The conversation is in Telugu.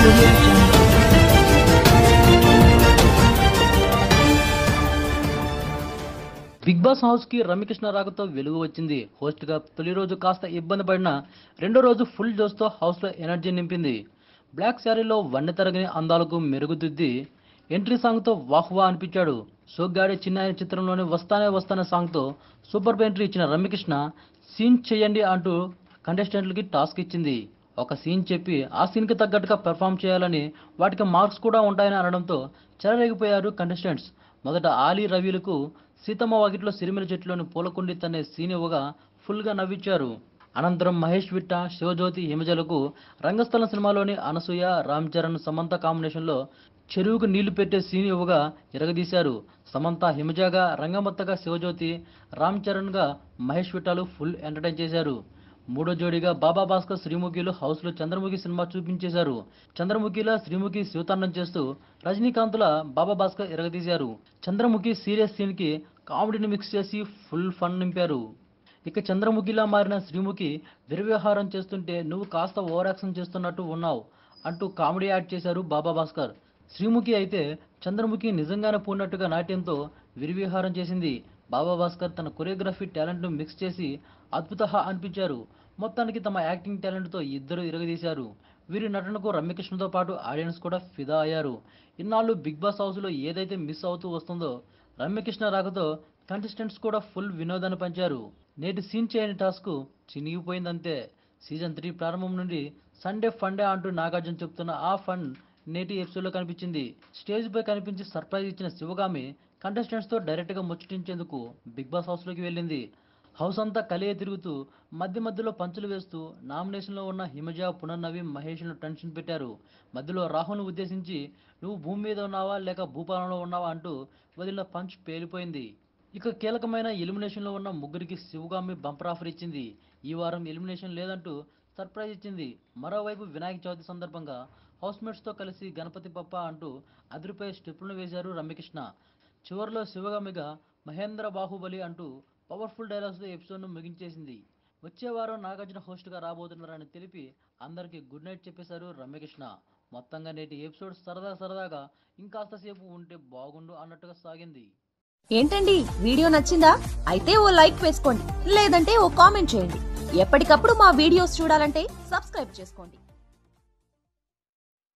audio jungle. Bigg Boss house కి రమ్యకృష్ణ రాకతో వెలుగు వచ్చింది హోస్ట్ గా తొలి రోజు కాస్త ఇబ్బంది పడిన రెండో రోజు ఫుల్ జోస్ తో హౌస్ లో ఎనర్జీ నింపింది బ్లాక్ శారీలో వన్నె తరగని అందాలకు మెరుగుదిద్ది ఎంట్రీ సాంగ్ తో వాహ్ వా అనిపించాడు సోగ్గాడి చిన్న చిత్రంలోని వస్తానే వస్తానే సాంగ్ తో సూపర్ ఎంట్రీ ఇచ్చిన రమ్యకృష్ణ సీన్ చేయండి అంటూ కంటెస్టెంట్లకి టాస్క్ ఇచ్చింది ఒక సీన్ చెప్పి ఆ సీన్కి తగ్గట్టుగా పెర్ఫామ్ చేయాలని వాటికి మార్క్స్ కూడా ఉంటాయని అనడంతో చెలరేగిపోయారు కంటెస్టెంట్స్ మొదట ఆలీ రవిలకు సీతమ్మ వాకిట్లో సిరిమిల చెట్టులోని పూలకుండి తనే సీన్ ఇవ్వగా ఫుల్గా నవ్వించారు అనంతరం మహేష్ విట్ట శివజ్యోతి హిమజలకు రంగస్థలం సినిమాలోని అనసూయ రామ్ చరణ్ సమంత కాంబినేషన్లో చెరువుకు నీళ్లు పెట్టే సీన్ ఇవ్వగా ఎరగదీశారు సమంత హిమజగా రంగమత్తగా శివజ్యోతి రామ్ చరణ్గా మహేష్ విట్టాలు ఫుల్ ఎంటర్టైన్ చేశారు మూడో జోడీగా బాబా భాస్కర్ శ్రీముఖిలు హౌస్ లో చంద్రముఖి సినిమా చూపించేశారు చంద్రముఖిలా శ్రీముఖి శివతాండం చేస్తూ రజనీకాంత్ల బాబా భాస్కర్ ఎరగదీశారు చంద్రముఖి సీరియస్ సీన్ కి కామెడీని మిక్స్ చేసి ఫుల్ ఫన్ నింపారు ఇక చంద్రముఖిలా మారిన శ్రీముఖి విరవ్యవహారం చేస్తుంటే నువ్వు కాస్త ఓవర్ యాక్షన్ చేస్తున్నట్టు ఉన్నావు అంటూ కామెడీ యాడ్ చేశారు బాబా భాస్కర్ శ్రీముఖి అయితే చంద్రముఖి నిజంగానే పూన్నట్టుగా నాట్యంతో విరివిహారం చేసింది బాబా భాస్కర్ తన కొరియోగ్రఫీ టాలెంట్ను మిక్స్ చేసి అద్భుత అనిపించారు మొత్తానికి తమ యాక్టింగ్ టాలెంట్తో ఇద్దరు ఇరగదీశారు వీరి నటనకు రమ్యకృష్ణతో పాటు ఆడియన్స్ కూడా ఫిదా అయ్యారు ఇన్నాళ్ళు బిగ్ బాస్ హౌస్లో ఏదైతే మిస్ అవుతూ వస్తుందో రమ్యకృష్ణ రాకతో కంటెస్టెంట్స్ కూడా ఫుల్ వినోదాన్ని పంచారు నేటి సీన్ చేయని టాస్క్ చినిగిపోయిందంతే సీజన్ త్రీ ప్రారంభం నుండి సండే ఫండే అంటూ నాగార్జున చెప్తున్న ఆ ఫన్ నేటి ఎపిసోడ్లో కనిపించింది స్టేజ్ పై కనిపించి సర్ప్రైజ్ ఇచ్చిన శివగామి కంటెస్టెంట్స్తో డైరెక్ట్గా ముచ్చటించేందుకు బిగ్ బాస్ హౌస్లోకి వెళ్ళింది హౌస్ అంతా కలియ తిరుగుతూ మధ్య మధ్యలో పంచులు వేస్తూ నామినేషన్లో ఉన్న హిమజ పునర్నవి మహేష్ను టెన్షన్ పెట్టారు మధ్యలో రాహుల్ను ఉద్దేశించి నువ్వు భూమి మీద ఉన్నావా లేక భూపాలంలో ఉన్నావా అంటూ వదిలిన పంచ్ పేలిపోయింది ఇక కీలకమైన ఎలిమినేషన్లో ఉన్న ముగ్గురికి శివగామి బంపర్ ఆఫర్ ఇచ్చింది ఈ వారం ఎలిమినేషన్ లేదంటూ సర్ప్రైజ్ ఇచ్చింది మరోవైపు వినాయక చవితి సందర్భంగా హౌస్మేట్స్తో కలిసి గణపతి పప్ప అంటూ అదిరిపై స్టెప్పులను వేశారు రమ్యకృష్ణ చివరిలో శివగామిగా మహేంద్ర బాహుబలి అంటూ పవర్ఫుల్ డైలాగ్స్తో ఎపిసోడ్ను ముగించేసింది వచ్చే వారం నాగార్జున హోస్ట్గా రాబోతున్నారని తెలిపి అందరికీ గుడ్ నైట్ చెప్పేశారు రమ్యకృష్ణ మొత్తంగా నేటి ఎపిసోడ్ సరదా సరదాగా ఇంకాస్త సేపు ఉంటే బాగుండు అన్నట్టుగా సాగింది ఏంటండి వీడియో నచ్చిందా అయితే ఓ లైక్ వేసుకోండి లేదంటే ఓ కామెంట్ చేయండి ఎప్పటికప్పుడు మా వీడియోస్ చూడాలంటే సబ్స్క్రైబ్ చేసుకోండి